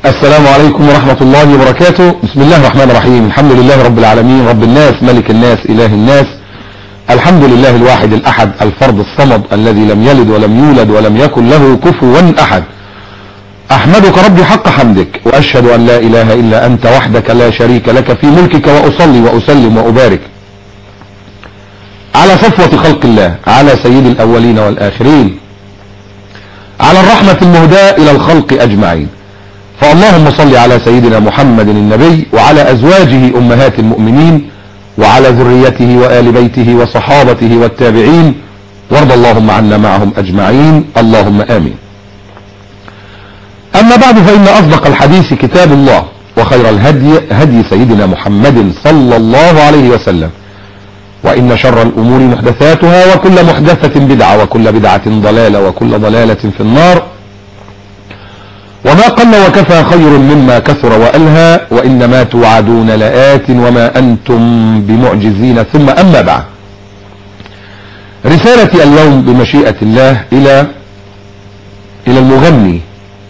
السلام عليكم ورحمة الله وبركاته بسم الله الرحمن الرحيم الحمد لله رب العالمين رب الناس ملك الناس إله الناس الحمد لله الواحد الأحد الفرد الصمد الذي لم يلد ولم يولد ولم يكن له كفوا أحد أحمدك ربي حق حمدك وأشهد أن لا إله إلا أنت وحدك لا شريك لك في ملكك وأصلي وأسلم وأبارك على صفوة خلق الله على سيد الأولين والآخرين على الرحمة المهداة إلى الخلق أجمعين فاللهم صل على سيدنا محمد النبي وعلى أزواجه أمهات المؤمنين وعلى ذريته وآل بيته وصحابته والتابعين وارض اللهم عنا معهم أجمعين اللهم آمين أما بعد فإن أصدق الحديث كتاب الله وخير الهدي هدي سيدنا محمد صلى الله عليه وسلم وإن شر الأمور محدثاتها وكل محدثة بدعة وكل بدعة ضلالة وكل ضلالة في النار وما قل وكفى خير مما كثر وألهى وإنما توعدون لآت وما أنتم بمعجزين ثم أما بعد رسالتي اليوم بمشيئة الله إلى إلى المغني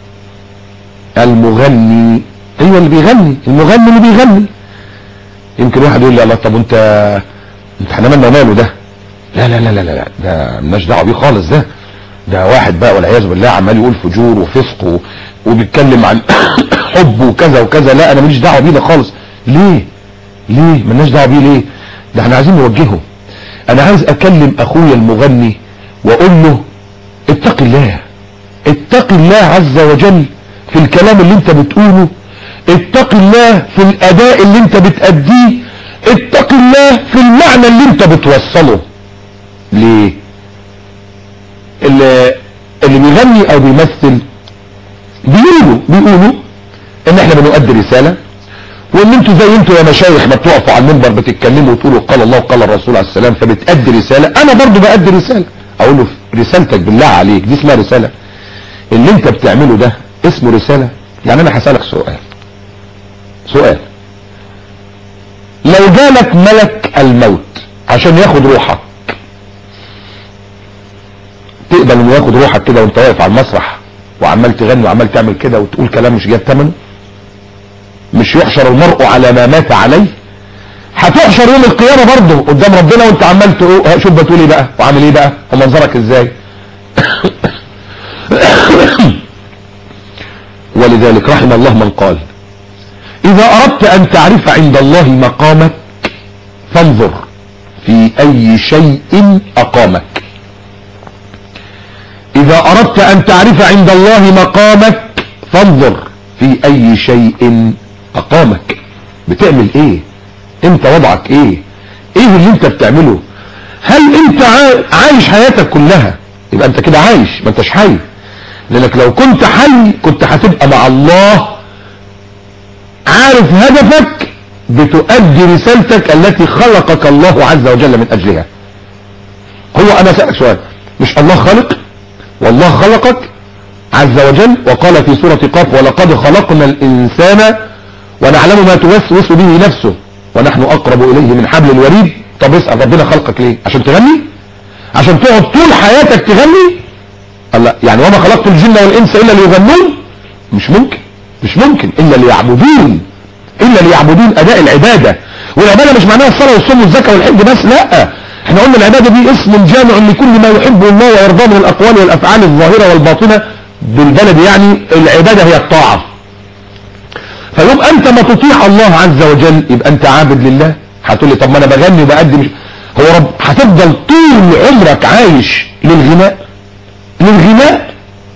المغني أيوة اللي بيغني المغني اللي بيغني يمكن واحد يقول لي الله طب انت انت احنا مالنا ماله ده لا لا لا لا لا ده مالناش دعوه بيه خالص ده ده واحد بقى والعياذ بالله عمال يقول فجور وفسق و... وبيتكلم عن حب وكذا وكذا لا انا ماليش دعوه بيه ده خالص ليه ليه مالناش دعوه بيه ليه ده احنا عايزين نوجهه انا عايز اكلم اخويا المغني واقول له اتق الله اتق الله عز وجل في الكلام اللي انت بتقوله اتق الله في الاداء اللي انت بتأديه اتق الله في المعنى اللي انت بتوصله ليه اللي, اللي بيغني او بيمثل بيقولوا بيقولوا ان احنا بنؤدي رسالة وان انتوا زي انتوا يا مشايخ ما بتقفوا على المنبر بتتكلموا وتقولوا قال الله وقال الرسول عليه السلام فبتأدي رسالة انا برضو بأدي رسالة اقول له رسالتك بالله عليك دي اسمها رسالة اللي انت بتعمله ده اسمه رسالة يعني انا هسألك سؤال سؤال لو جالك ملك الموت عشان ياخد روحك تقبل انه ياخد روحك كده وانت واقف على المسرح وعمال تغني وعمال تعمل كده وتقول كلام مش جاب ثمنه مش يحشر المرء على ما مات عليه هتحشر يوم القيامه برضه قدام ربنا وانت عمال تقول شوف بتقول ايه بقى وعامل ايه بقى ومنظرك ازاي ولذلك رحم الله من قال إذا أردت أن تعرف عند الله مقامك فانظر في أي شيء أقامك إذا أردت أن تعرف عند الله مقامك فانظر في أي شيء أقامك بتعمل إيه أنت وضعك إيه إيه اللي أنت بتعمله هل أنت عايش حياتك كلها يبقى أنت كده عايش ما أنتش حي لأنك لو كنت حي كنت هتبقى مع الله عارف هدفك بتؤدي رسالتك التي خلقك الله عز وجل من أجلها هو أنا سألك سؤال مش الله خالق والله خلقك عز وجل وقال في سورة قاف ولقد خلقنا الإنسان ونعلم ما توسوس به نفسه ونحن أقرب إليه من حبل الوريد طب اسأل ربنا خلقك ليه عشان تغني عشان تقعد طول حياتك تغني الله يعني وما خلقت الجن والإنس إلا ليغنون مش ممكن مش ممكن إلا ليعبدون إلا ليعبدون أداء العبادة والعبادة مش معناها الصلاة والصوم والزكاة والحج بس لا احنا قلنا العبادة دي اسم جامع لكل ما يحبه الله ويرضاه من الأقوال والأفعال الظاهرة والباطنة بالبلد يعني العبادة هي الطاعة فيبقى أنت ما تطيع الله عز وجل يبقى أنت عابد لله هتقول لي طب ما أنا بغني وبأدي مش هو رب هتفضل طول عمرك عايش للغناء للغناء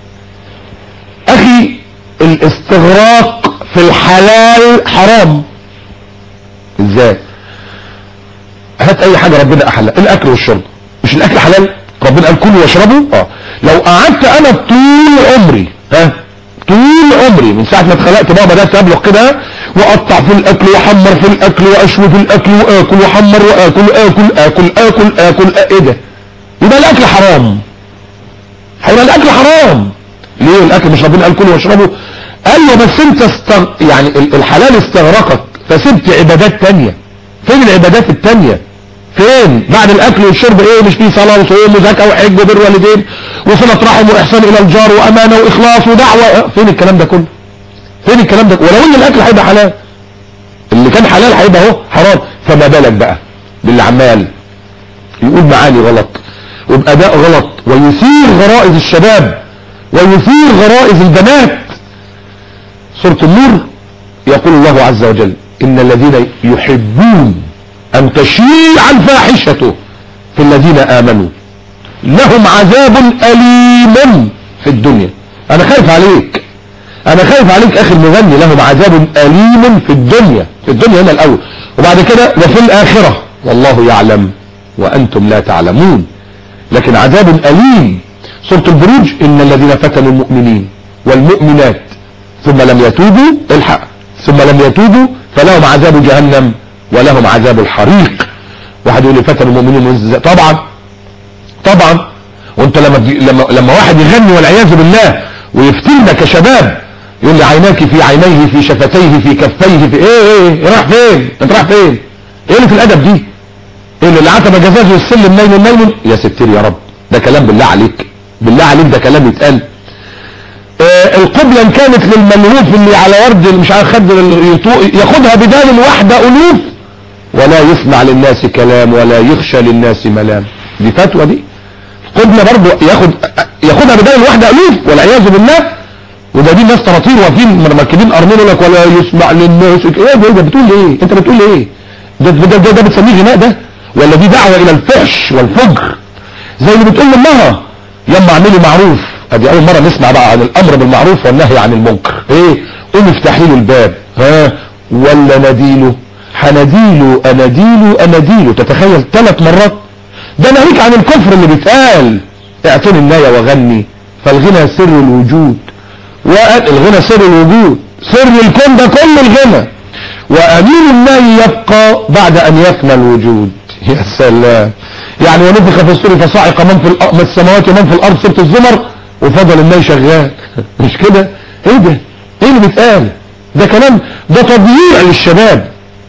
أخي الاستغراق في الحلال حرام ازاي هات اي حاجة ربنا احلها الاكل والشرب مش الاكل حلال ربنا قال كلوا واشربوا اه لو قعدت انا طول عمري ها طول عمري من ساعة ما اتخلقت بقى بدأت ابلغ كده واقطع في الاكل واحمر في الاكل واشوي في الاكل واكل واحمر واكل اكل اكل اكل اكل ايه ده يبقى الاكل حرام هيبقى الاكل حرام ليه الاكل مش ربنا قال كلوا واشربوا ايوه بس انت استغ... يعني الحلال استغرقك فسبت عبادات تانية فين العبادات التانية فين بعد الاكل والشرب ايه مش فيه صلاة وصوم وزكاة وحج وبر والدين وصلة رحم واحسان الى الجار وامانة واخلاص ودعوة فين الكلام ده كله فين الكلام ده ولو ان الاكل هيبقى حلال اللي كان حلال هيبقى اهو حرام فما بالك بقى باللي عمال يقول معاني غلط وبأداء غلط ويثير غرائز الشباب ويثير غرائز البنات سورة النور يقول الله عز وجل إن الذين يحبون أن تشيع الفاحشة في الذين آمنوا لهم عذاب أليم في الدنيا أنا خايف عليك أنا خايف عليك أخي المغني لهم عذاب أليم في الدنيا في الدنيا هنا الأول وبعد كده وفي الآخرة والله يعلم وأنتم لا تعلمون لكن عذاب أليم سورة البروج إن الذين فتنوا المؤمنين والمؤمنات ثم لم يتوبوا الحق ثم لم يتوبوا فلهم عذاب جهنم ولهم عذاب الحريق واحد يقول لي فتن المؤمنين طبعا طبعا وانت لما لما لما واحد يغني والعياذ بالله ويفتنا كشباب يقول لي عيناك في عينيه في شفتيه في كفيه في ايه ايه راح فين انت راح فين ايه اللي في الادب دي ايه اللي عتب جزاز والسلم نايم نايم يا ستير يا رب ده كلام بالله عليك بالله عليك ده كلام يتقال آه القبلة ان كانت للملهوف اللي على ورد اللي مش عارف خد ياخدها بدال الوحدة الوف ولا يسمع للناس كلام ولا يخشى للناس ملام دي فتوى دي القبلة برضو ياخد ياخدها بدال الوحدة الوف والعياذ بالله وده دي ناس طراطير واقفين مركبين ارمين لك ولا يسمع للناس ايه ده, ده بتقول ايه انت بتقول ايه ده ده, ده, ده بتسميه غناء ده ولا دي دعوة الى الفحش والفجر زي اللي بتقول لامها يما اعملي معروف ادي اول مرة نسمع بقى عن الامر بالمعروف والنهي عن المنكر ايه قوم افتحي له الباب ها ولا نديله هنديله اناديله اناديله تتخيل ثلاث مرات ده ناهيك عن الكفر اللي بيتقال اعطني الناية وغني فالغنى سر الوجود والغنى سر الوجود سر الكون ده كل الغنى وامين الناي يبقى بعد ان يفنى الوجود يا سلام يعني ونفخ في الصور فصعق من في من السماوات ومن في الارض سوره الزمر وفضل الناي شغال مش كده ايه ده ايه اللي بيتقال ده كلام ده تضييع للشباب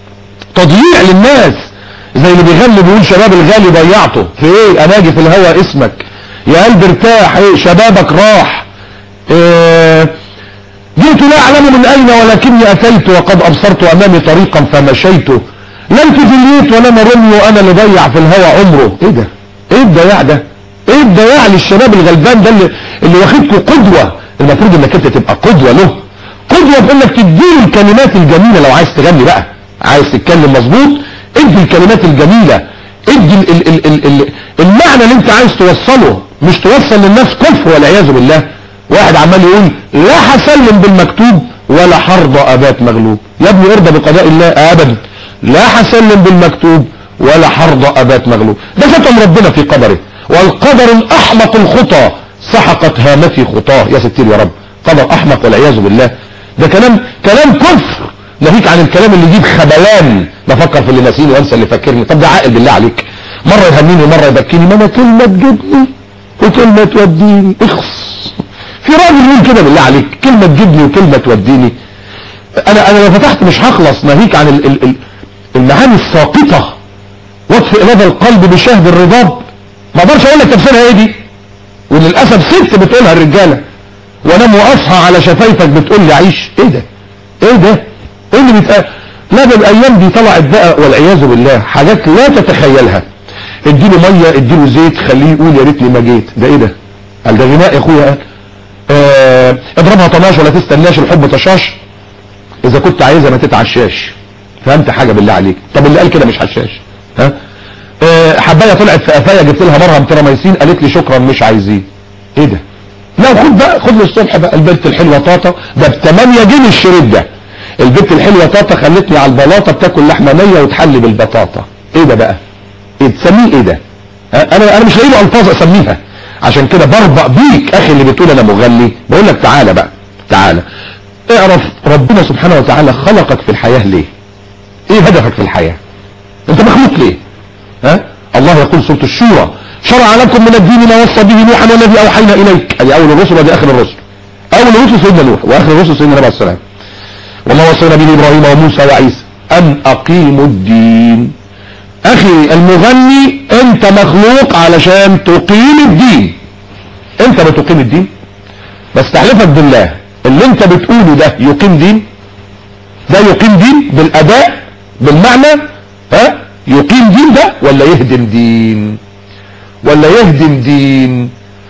تضييع للناس زي اللي بيغني بيقول شباب الغالي ضيعته في ايه انا اجي في الهوى اسمك يا قلب ارتاح ايه شبابك راح إيه جئت لا اعلم من اين ولكني اتيت وقد ابصرت امامي طريقا فمشيت لم تجليت ولم رمي وانا اللي ضيع في الهوى عمره ايه ده ايه الضياع ده ايه الضياع للشباب الغلبان ده اللي, اللي واخدكوا قدوة المفروض انك انت تبقى قدوة له قدوة بانك تديله الكلمات الجميلة لو عايز تغني بقى عايز تتكلم مظبوط ادي الكلمات الجميلة ادي ال ال ال ال ال المعنى اللي انت عايز توصله مش توصل للناس كفر والعياذ بالله واحد عمال يقول لا هسلم بالمكتوب ولا حرض ابات مغلوب يا ابني ارضى بقضاء الله ابدا لا هسلم بالمكتوب ولا حرض ابات مغلوب ده ختم ربنا في قدره والقدر الاحمق الخطى سحقت هامتي خطاه يا ستير يا رب قدر احمق والعياذ بالله ده كلام كلام كفر ناهيك عن الكلام اللي يجيب خبلان بفكر في اللي ناسيني وانسى اللي فاكرني طب ده عاقل بالله عليك مره يهنيني ومره يبكيني ما انا كلمه تجيبني وكلمه توديني اخص في راجل يقول كده بالله عليك كلمه تجيبني وكلمه توديني انا انا لو فتحت مش هخلص ناهيك عن ال ال ال المعاني الساقطه وطفئ لدى القلب بشهد الرضاب ما اقدرش اقول لك تفسيرها ايه دي وللاسف ست بتقولها الرجاله وانام واصحى على شفايفك بتقول لي عيش ايه ده ايه ده ايه اللي بيتقال لا ده الايام دي طلعت بقى والعياذ بالله حاجات لا تتخيلها اديله ميه اديله زيت خليه يقول يا ريتني ما جيت ده ايه ده قال ده غناء يا اخويا قال اه اضربها طناش ولا تستناش الحب طشاش اذا كنت عايزها ما تتعشاش فهمت حاجه بالله عليك طب اللي قال كده مش حشاش ها اه حبايه طلعت في قفايا جبت لها مرهم تراميسين قالت لي شكرا مش عايزين ايه ده لا خد بقى خد لي الصبح بقى البنت الحلوه طاطا ده ب 8 جنيه الشريط ده البنت الحلوه طاطا خلتني على البلاطه بتاكل لحمه نيه وتحلي بالبطاطا ايه ده بقى ايه تسميه ايه ده ها؟ انا انا مش لاقي له الفاظ اسميها عشان كده بربق بيك اخي اللي بتقول انا مغني بقول لك تعالى بقى تعالى اعرف ربنا سبحانه وتعالى خلقك في الحياه ليه ايه هدفك في الحياه انت مخلوق ليه ها الله يقول سوره الشورى شرع لكم من الدين ما وصى به نوحا والذي اوحينا اليك ادي اول الرسل وادي اخر الرسل اول الرسل سيدنا نوح واخر الرسل سيدنا النبي عليه السلام وما وصينا به ابراهيم وموسى وعيسى ان اقيموا الدين اخي المغني انت مخلوق علشان تقيم الدين انت بتقيم الدين بس تحلفك بالله اللي انت بتقوله ده يقيم دين ده يقيم دين بالاداء بالمعنى ها يقيم دين ده ولا يهدم دين ولا يهدم دين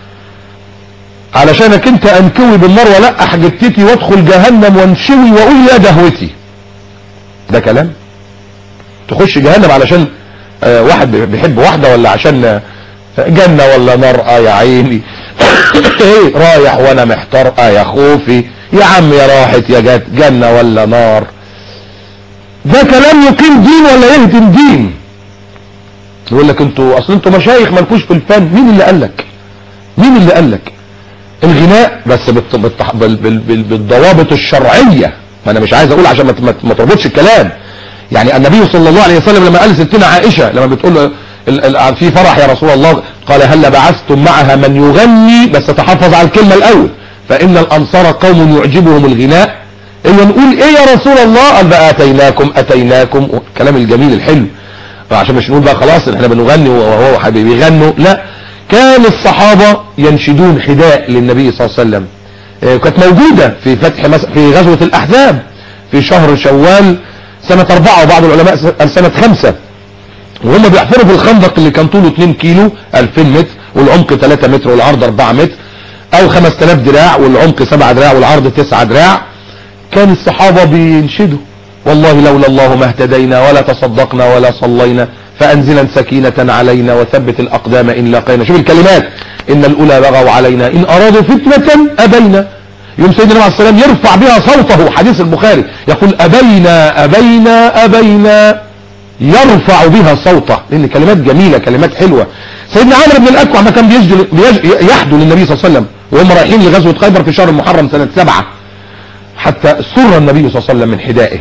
علشانك انت انكوي بالنار ولقح جتتي وادخل جهنم وانشوي واقول يا دهوتي ده كلام تخش جهنم علشان آه واحد بيحب واحدة ولا عشان آه جنة ولا نار اه يا عيني ايه رايح وانا محتار اه يا خوفي يا عم يا راحت يا جت جنة ولا نار ده كلام يقيم دين ولا يهدم دين يقول لك انتوا اصل انتوا مشايخ مالكوش في الفن مين اللي قال لك مين اللي قال لك الغناء بس بالت... بالت... بال... بال... بال... بالضوابط الشرعية ما انا مش عايز اقول عشان ما, ما تربطش الكلام يعني النبي صلى الله عليه وسلم لما قال ستنا عائشة لما بتقول له ال... ال... في فرح يا رسول الله قال هل بعثتم معها من يغني بس تحفظ على الكلمة الاول فان الانصار قوم يعجبهم الغناء الا نقول ايه يا رسول الله قال بقى اتيناكم اتيناكم الكلام الجميل الحلو عشان مش نقول بقى خلاص احنا بنغني وهو حبيبي يغنوا لا كان الصحابة ينشدون حداء للنبي صلى الله عليه وسلم اه كانت موجودة في فتح مس... في غزوة الاحزاب في شهر شوال سنة اربعة وبعض العلماء سنة خمسة وهم بيحفروا في الخندق اللي كان طوله 2 كيلو 2000 متر والعمق 3 متر والعرض 4 متر او 5000 دراع والعمق 7 دراع والعرض 9 دراع كان الصحابة بينشدوا والله لولا الله ما اهتدينا ولا تصدقنا ولا صلينا فأنزلا سكينة علينا وثبت الأقدام إن لاقينا شوف الكلمات إن الأولى بغوا علينا إن أرادوا فتنة أبينا يوم سيدنا عليه السلام يرفع بها صوته حديث البخاري يقول أبينا أبينا أبينا يرفع بها صوته لأن كلمات جميلة كلمات حلوة سيدنا عمرو بن الأكوع ما كان بيسجل يحدو للنبي صلى الله عليه وسلم وهم رايحين لغزوة خيبر في شهر المحرم سنة سبعة حتى سر النبي صلى الله عليه وسلم من حدائه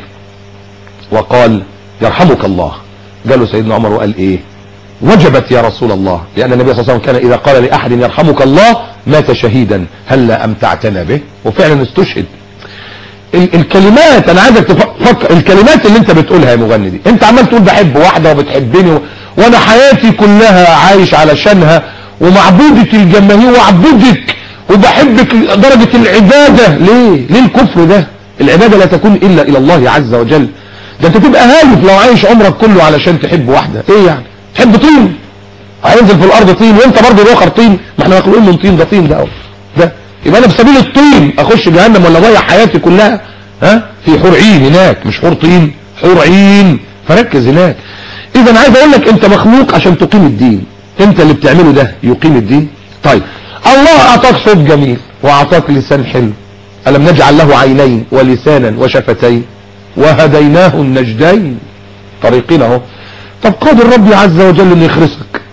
وقال يرحمك الله قالوا سيدنا عمر وقال ايه وجبت يا رسول الله لان النبي صلى الله عليه وسلم كان اذا قال لاحد يرحمك الله مات شهيدا هلا امتعتنا به وفعلا استشهد ال الكلمات انا عايزك تفكر الكلمات اللي انت بتقولها يا مغني دي انت عمال تقول بحب واحده وبتحبني و... وانا حياتي كلها عايش علشانها ومعبودة الجماهير وعبودك وبحبك درجة العبادة ليه ليه الكفر ده العبادة لا تكون الا الى الله عز وجل ده انت تبقى هالف لو عايش عمرك كله علشان تحب واحدة ايه يعني تحب طين هينزل في الارض طين وانت برضه الاخر طين ما احنا مخلوقين من طين ده طين ده ده يبقى انا في سبيل الطين اخش جهنم ولا اضيع حياتي كلها ها في حور عين هناك مش حور طين حور عين فركز هناك اذا عايز اقول لك انت مخلوق عشان تقيم الدين انت اللي بتعمله ده يقيم الدين طيب الله اعطاك صوت جميل واعطاك لسان حلو الم نجعل له عينين ولسانا وشفتين وهديناه النجدين طريقين اهو طب قادر ربي عز وجل ان يخرسك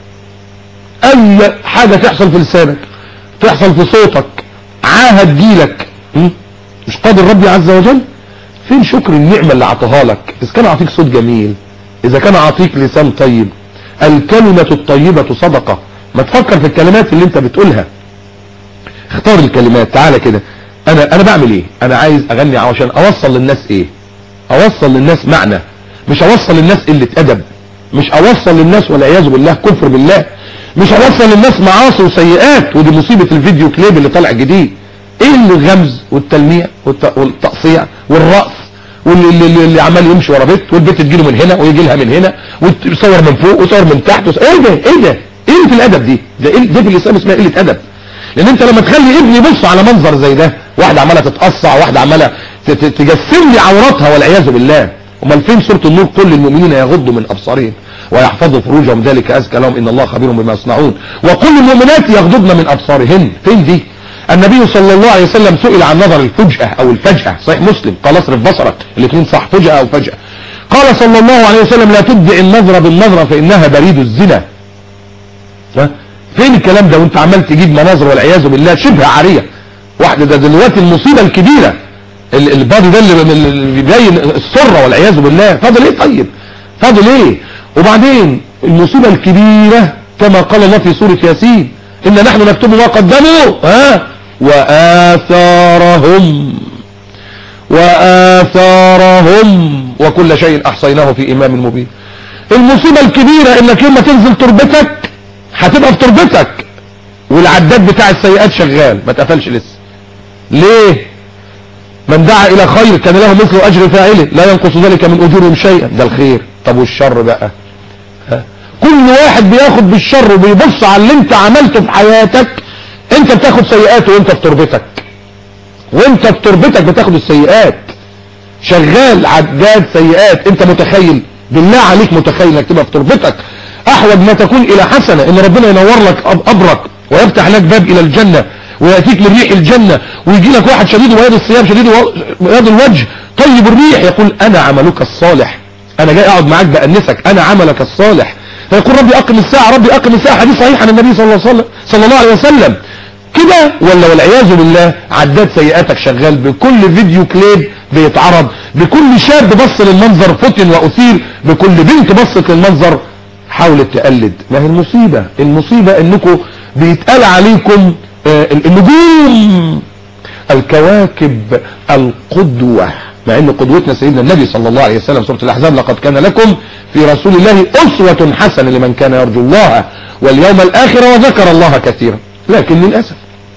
اي حاجة تحصل في لسانك تحصل في صوتك عاهد جيلك مش قادر ربي عز وجل فين شكر النعمة اللي عطاها لك اذا كان عطيك صوت جميل اذا كان عطيك لسان طيب الكلمة الطيبة صدقة ما تفكر في الكلمات اللي انت بتقولها اختار الكلمات تعالى كده انا انا بعمل ايه انا عايز اغني عشان اوصل للناس ايه اوصل للناس معنى مش اوصل للناس قلة ادب مش اوصل للناس والعياذ بالله كفر بالله مش اوصل للناس معاصي وسيئات ودي مصيبة الفيديو كليب اللي طالع جديد ايه اللي الغمز والتلميع والتقصيع والرقص واللي اللي, اللي عمال يمشي ورا بيت والبيت تجيله من هنا ويجي لها من هنا وتصور من فوق وتصور من تحت وصور ايه ده ايه ده ايه في الادب دي ده ايه ده في الاسلام اسمها قله ادب لان انت لما تخلي ابني يبص على منظر زي ده واحده عماله تتقصع واحده عماله تجسم لي عوراتها والعياذ بالله امال فين سوره النور كل المؤمنين يغضوا من ابصارهم ويحفظوا فروجهم ذلك ازكى لهم ان الله خبير بما يصنعون وكل المؤمنات يغضضن من ابصارهن فين دي النبي صلى الله عليه وسلم سئل عن نظر الفجأة او الفجأة صحيح مسلم قال اصرف بصرك الاثنين صح فجأة او فجأة قال صلى الله عليه وسلم لا تبدع النظرة بالنظرة فانها بريد الزنا فين الكلام ده وانت عمال تجيب مناظر والعياذ بالله شبه عارية واحدة ده دلوقتي المصيبة الكبيرة البادي ده اللي بيبين السرة والعياذ بالله فاضل ايه طيب فاضل ايه وبعدين المصيبة الكبيرة كما قال الله في سورة ياسين إن نحن نكتب ما قدموا ها وآثارهم وآثارهم وكل شيء أحصيناه في إمام مبين المصيبة الكبيرة إنك يوم ما تنزل تربتك هتبقى في تربتك والعداد بتاع السيئات شغال ما اتقفلش لسه ليه من دعا الى خير كان له مثل اجر فاعله لا ينقص ذلك من اجورهم شيئا ده الخير طب والشر بقى ها؟ كل واحد بياخد بالشر وبيبص على اللي انت عملته في حياتك انت بتاخد سيئات وانت في تربتك وانت في تربتك بتاخد السيئات شغال عداد سيئات انت متخيل بالله عليك متخيل انك تبقى في تربتك احوج ما تكون الى حسنة ان ربنا ينور لك ابرك ويفتح لك باب الى الجنة ويأتيك من ريح الجنة ويجي لك واحد شديد وياد الصيام شديد وياد الوجه طيب الريح يقول انا عملك الصالح انا جاي اقعد معاك بأنسك انا عملك الصالح فيقول ربي اقم الساعة ربي اقم الساعة حديث صحيح عن النبي صلى الله عليه وسلم صلى الله عليه وسلم كده ولا والعياذ بالله عداد سيئاتك شغال بكل فيديو كليب بيتعرض بكل شاب بص للمنظر فتن واثير بكل بنت بصت للمنظر حاولت تقلد ما هي المصيبة المصيبة انكم بيتقال عليكم آه النجوم الكواكب القدوة مع ان قدوتنا سيدنا النبي صلى الله عليه وسلم سورة الاحزاب لقد كان لكم في رسول الله اسوة حسنة لمن كان يرجو الله واليوم الاخر وذكر الله كثيرا لكن للأسف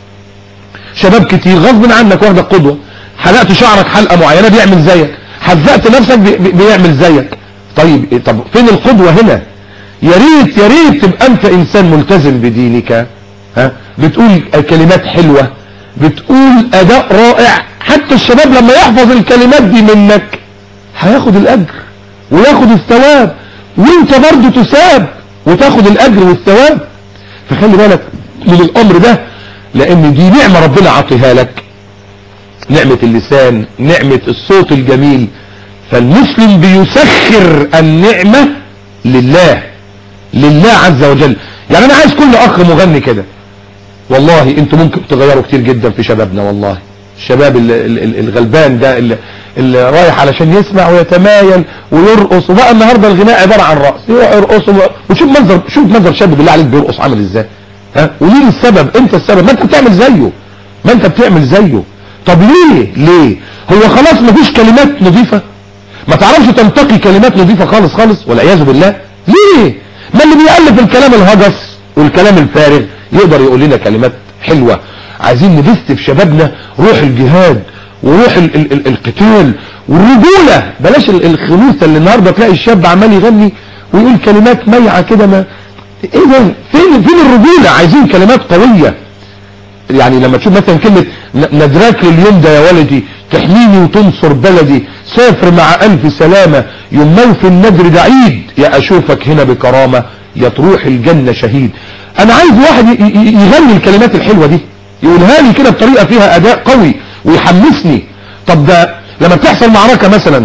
شباب كتير غصب عنك واخدك قدوة حلقت شعرك حلقة معينة بيعمل زيك حزقت نفسك بي بيعمل زيك طيب طب فين القدوة هنا يا ريت يا ريت تبقى انت انسان ملتزم بدينك ها بتقول كلمات حلوة بتقول اداء رائع حتى الشباب لما يحفظ الكلمات دي منك هياخد الاجر وياخد الثواب وانت برضو تساب وتاخد الاجر والثواب فخلي بالك من الامر ده لان دي نعمة ربنا عطيها لك نعمة اللسان نعمة الصوت الجميل فالمسلم بيسخر النعمة لله لله عز وجل يعني انا عايز كل اخ مغني كده والله انتوا ممكن تغيروا كتير جدا في شبابنا والله الشباب الغلبان ده اللي, اللي رايح علشان يسمع ويتمايل ويرقص وبقى النهارده الغناء عباره عن رقص يروح يرقص وشوف منظر شوف منظر شاب بالله عليك بيرقص عامل ازاي ها ومين السبب انت السبب ما انت بتعمل زيه ما انت بتعمل زيه طب ليه ليه هو خلاص مفيش كلمات نظيفة ما تعرفش تنتقي كلمات نظيفة خالص خالص والعياذ بالله ليه ما اللي بيألف الكلام الهجس والكلام الفارغ يقدر يقول لنا كلمات حلوة عايزين نبث في شبابنا روح الجهاد وروح ال ال ال القتال والرجولة بلاش الخنوثة اللي النهاردة تلاقي الشاب عمال يغني ويقول كلمات ميعة كده ما ايه ده فين فين الرجولة عايزين كلمات قوية يعني لما تشوف مثلا كلمة ندراك لليوم ده يا ولدي تحميني وتنصر بلدي سافر مع ألف سلامة يوم في النجر ده عيد يا أشوفك هنا بكرامة يا تروح الجنة شهيد أنا عايز واحد يغني الكلمات الحلوة دي يقولها لي كده بطريقة فيها أداء قوي ويحمسني طب ده لما بتحصل معركة مثلا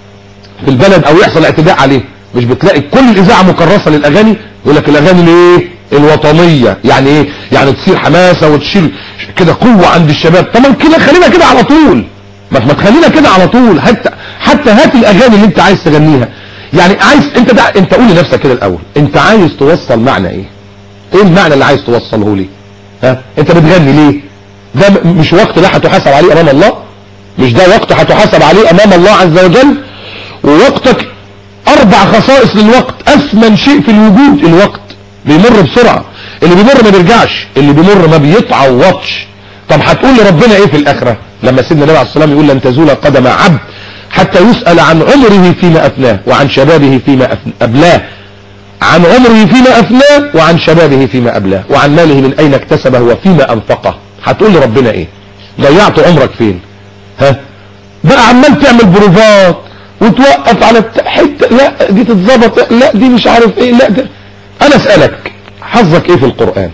في البلد أو يحصل اعتداء عليه مش بتلاقي كل الإذاعة مكرسة للأغاني يقول لك الأغاني ليه الوطنية يعني ايه يعني تصير حماسة وتشيل كده قوة عند الشباب طب كده خلينا كده على طول ما ما تخلينا كده على طول حتى حتى هات الاغاني اللي انت عايز تغنيها يعني عايز انت ده انت قول لنفسك كده الاول انت عايز توصل معنى ايه ايه المعنى اللي عايز توصله لي ها انت بتغني ليه ده مش وقت ده هتحاسب عليه امام الله مش ده وقت هتحاسب عليه امام الله عز وجل ووقتك اربع خصائص للوقت اثمن شيء في الوجود الوقت بيمر بسرعة اللي بيمر ما بيرجعش اللي بيمر ما بيتعوضش طب هتقول لربنا ايه في الاخرة لما سيدنا النبي عليه الصلاة والسلام يقول لن تزول قدم عبد حتى يسأل عن عمره فيما أفناه وعن شبابه فيما أبلاه عن عمره فيما أفناه وعن شبابه فيما أبلاه وعن ماله من أين اكتسبه وفيما أنفقه هتقول لربنا ايه ضيعت عمرك فين ها بقى عمال تعمل بروفات وتوقف على حتة لا دي تتظبط لا دي مش عارف ايه لا ده انا اسألك حظك ايه في القرآن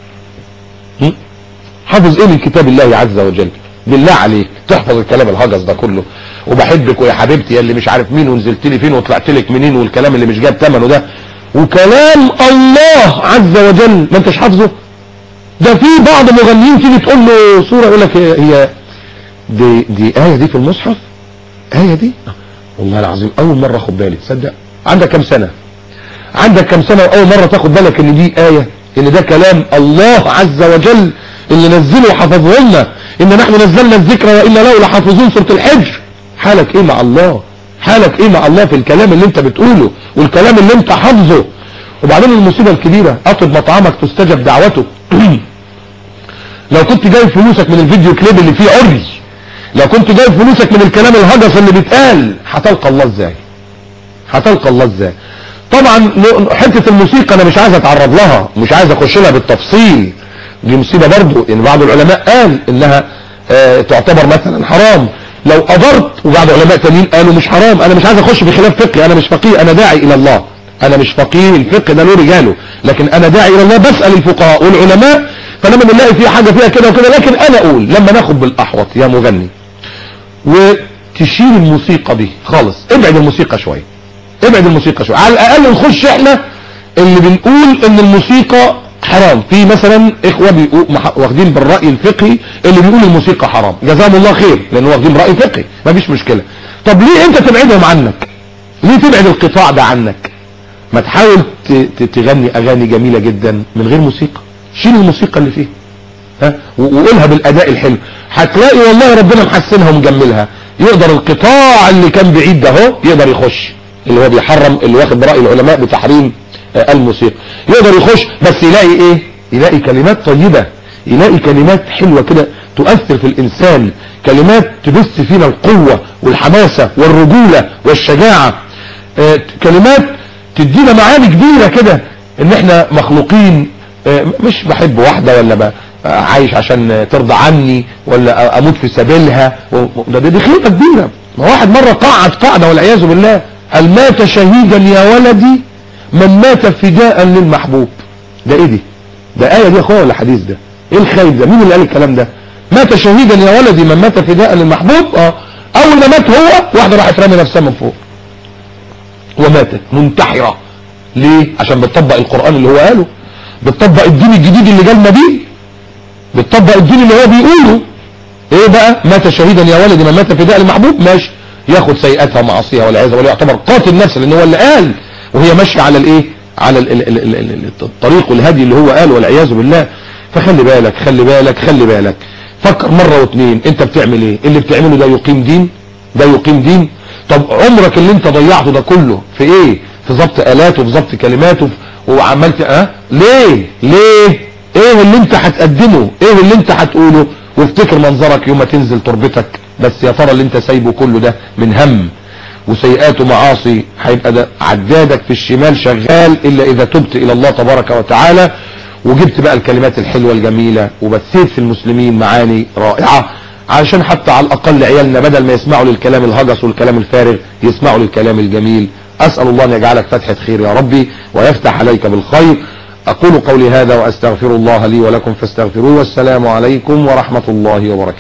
حافظ ايه من كتاب الله عز وجل بالله عليك تحفظ الكلام الهجس ده كله وبحبك ويا حبيبتي يا اللي مش عارف مين ونزلت لي فين وطلعت لك منين والكلام اللي مش جاب ثمنه ده وكلام الله عز وجل ما انتش حافظه ده في بعض مغنيين تيجي تقول له صورة يقول لك هي دي دي آية دي في المصحف آية دي والله العظيم أول مرة أخد بالي تصدق عندك كم سنة عندك كم سنة وأول مرة تاخد بالك إن دي آية إن ده كلام الله عز وجل اللي نزله وحفظه لنا إن نحن نزلنا الذكر وإلا له لحافظون سورة الحجر حالك إيه مع الله حالك إيه مع الله في الكلام اللي أنت بتقوله والكلام اللي أنت حافظه وبعدين المصيبة الكبيرة أطلب مطعمك تستجب دعوته لو كنت جايب فلوسك من الفيديو كليب اللي فيه عري لو كنت جايب فلوسك من الكلام الهجس اللي بيتقال هتلقى الله ازاي هتلقى الله ازاي طبعا حتة الموسيقى انا مش عايز اتعرض لها مش عايز اخش لها بالتفصيل دي مصيبة برضو ان بعض العلماء قال انها اه تعتبر مثلا حرام لو قدرت وبعض علماء تانيين قالوا مش حرام انا مش عايز اخش في خلاف فقهي انا مش فقيه انا داعي الى الله انا مش فقيه الفقه ده له رجاله لكن انا داعي الى الله بسأل الفقهاء والعلماء فلما بنلاقي فيها حاجة فيها كده وكده لكن انا اقول لما ناخد بالاحوط يا مغني وتشيل الموسيقى دي خالص ابعد الموسيقى شوية ابعد الموسيقى شوية على الاقل نخش احنا اللي بنقول ان الموسيقى حرام في مثلا اخوة بيقول واخدين بالرأي الفقهي اللي بيقول الموسيقى حرام جزاهم الله خير لانه واخدين برأي فقهي مفيش مشكلة طب ليه انت تبعدهم عنك ليه تبعد القطاع ده عنك ما تحاول تغني اغاني جميلة جدا من غير موسيقى شيل الموسيقى اللي فيها ها وقولها بالاداء الحلو هتلاقي والله ربنا محسنها ومجملها يقدر القطاع اللي كان بعيد ده اهو يقدر يخش اللي هو بيحرم اللي واخد برأي العلماء بتحريم الموسيقى يقدر يخش بس يلاقي ايه يلاقي كلمات طيبة يلاقي كلمات حلوة كده تؤثر في الانسان كلمات تبث فينا القوة والحماسة والرجولة والشجاعة آه كلمات تدينا معاني كبيرة كده ان احنا مخلوقين آه مش بحب واحدة ولا بقى عايش عشان ترضى عني ولا اموت في سبيلها ده دي خيبة كبيرة ما واحد مرة قعد قاعدة والعياذ بالله قال مات شهيدا يا ولدي من مات فداء للمحبوب ده ايه دي ده آية دي يا اخويا ولا حديث ده ايه الخايب ده مين اللي قال الكلام ده مات شهيدا يا ولدي من مات فداء للمحبوب اه اول ما مات هو واحدة راحت رامي نفسها من فوق وماتت منتحرة ليه عشان بتطبق القرآن اللي هو قاله بتطبق الدين الجديد اللي جالنا بيه بتطبق الدين اللي هو بيقوله ايه بقى مات شهيدا يا ولدي من مات فداء للمحبوب ماشي ياخد سيئاتها ومعاصيها والعياذ بالله يعتبر قاتل نفس لان هو اللي قال وهي ماشيه على الايه على ال ال ال ال الطريق والهدي اللي هو قال والعياذ بالله فخلي بالك خلي بالك خلي بالك فكر مرة واثنين انت بتعمل ايه اللي بتعمله ده يقيم دين ده يقيم دين طب عمرك اللي انت ضيعته ده كله في ايه في ضبط الاته وفي ضبط كلماته وعملت اه ليه ليه ايه اللي انت هتقدمه ايه اللي انت هتقوله وافتكر منظرك يوم ما تنزل تربتك بس يا ترى اللي انت سايبه كله ده من هم وسيئات ومعاصي هيبقى ده عدادك في الشمال شغال الا اذا تبت الى الله تبارك وتعالى وجبت بقى الكلمات الحلوة الجميلة وبثيت في المسلمين معاني رائعة علشان حتى على الاقل عيالنا بدل ما يسمعوا للكلام الهجس والكلام الفارغ يسمعوا للكلام الجميل اسأل الله ان يجعلك فتحة خير يا ربي ويفتح عليك بالخير اقول قولي هذا واستغفر الله لي ولكم فاستغفروه والسلام عليكم ورحمة الله وبركاته